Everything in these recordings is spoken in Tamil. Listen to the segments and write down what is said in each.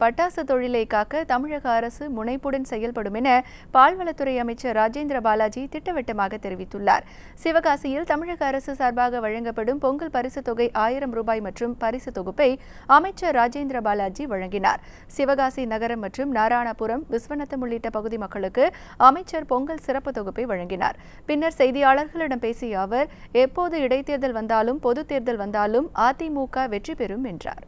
பட்டாசு தொழிலை காக்க தமிழக அரசு முனைப்புடன் செயல்படும் என பால்வளத்துறை அமைச்சர் ராஜேந்திர பாலாஜி திட்டவட்டமாக தெரிவித்துள்ளார் சிவகாசியில் தமிழக அரசு சார்பாக வழங்கப்படும் பொங்கல் பரிசு தொகை ஆயிரம் ரூபாய் மற்றும் பரிசு தொகுப்பை அமைச்சர் ராஜேந்திர பாலாஜி வழங்கினார் சிவகாசி நகரம் மற்றும் நாராயணபுரம் விஸ்வநத்தம் உள்ளிட்ட பகுதி மக்களுக்கு அமைச்சர் பொங்கல் சிறப்பு தொகுப்பை வழங்கினார் பின்னர் செய்தியாளர்களிடம் பேசிய அவர் எப்போது இடைத்தேர்தல் வந்தாலும் பொதுத் தேர்தல் வந்தாலும் அதிமுக வெற்றி பெறும் என்றார்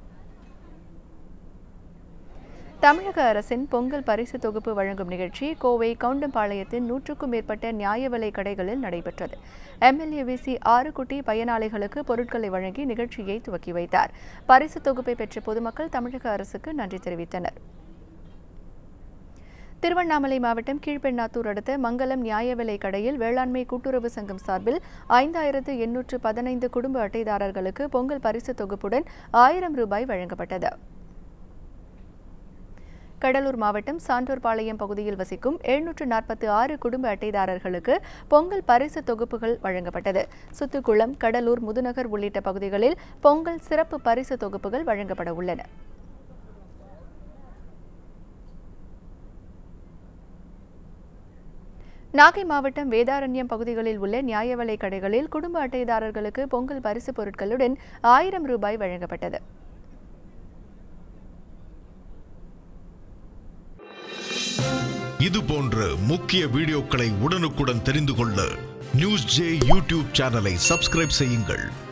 தமிழக அரசின் பொங்கல் பரிசு தொகுப்பு வழங்கும் நிகழ்ச்சி கோவை கவுண்டம்பாளையத்தின் நூற்றுக்கும் மேற்பட்ட நியாய விலை கடைகளில் நடைபெற்றது எம்எல்ஏ விசி ஆறுகுட்டி பயனாளிகளுக்கு பொருட்களை வழங்கி நிகழ்ச்சியை துவக்கி வைத்தார் பரிசு தொகுப்பை பெற்ற பொதுமக்கள் தமிழக அரசுக்கு நன்றி தெரிவித்தனர் திருவண்ணாமலை மாவட்டம் கீழ்பெண்ணாத்தூர் அடுத்த மங்கலம் நியாய விலை கடையில் வேளாண்மை கூட்டுறவு சங்கம் சார்பில் ஐந்தாயிரத்து எண்ணூற்று பதினைந்து குடும்ப அட்டைதாரர்களுக்கு பொங்கல் பரிசு தொகுப்புடன் ஆயிரம் ரூபாய் வழங்கப்பட்டது கடலூர் மாவட்டம் சான்றோர்பாளையம் பகுதியில் வசிக்கும் எழுநூற்று நாற்பத்தி ஆறு குடும்ப அட்டைதாரர்களுக்கு பொங்கல் பரிசு தொகுப்புகள் வழங்கப்பட்டது சுத்துக்குளம் கடலூர் முதுநகர் உள்ளிட்ட பகுதிகளில் பொங்கல் சிறப்பு பரிசு தொகுப்புகள் வழங்கப்பட உள்ளன நாகை மாவட்டம் வேதாரண்யம் பகுதிகளில் உள்ள நியாய விலை கடைகளில் குடும்ப அட்டைதாரர்களுக்கு பொங்கல் பரிசு பொருட்களுடன் ஆயிரம் ரூபாய் வழங்கப்பட்டது இது போன்ற முக்கிய வீடியோக்களை உடனுக்குடன் தெரிந்து கொள்ள நியூஸ் ஜே யூடியூப் சேனலை சப்ஸ்கிரைப் செய்யுங்கள்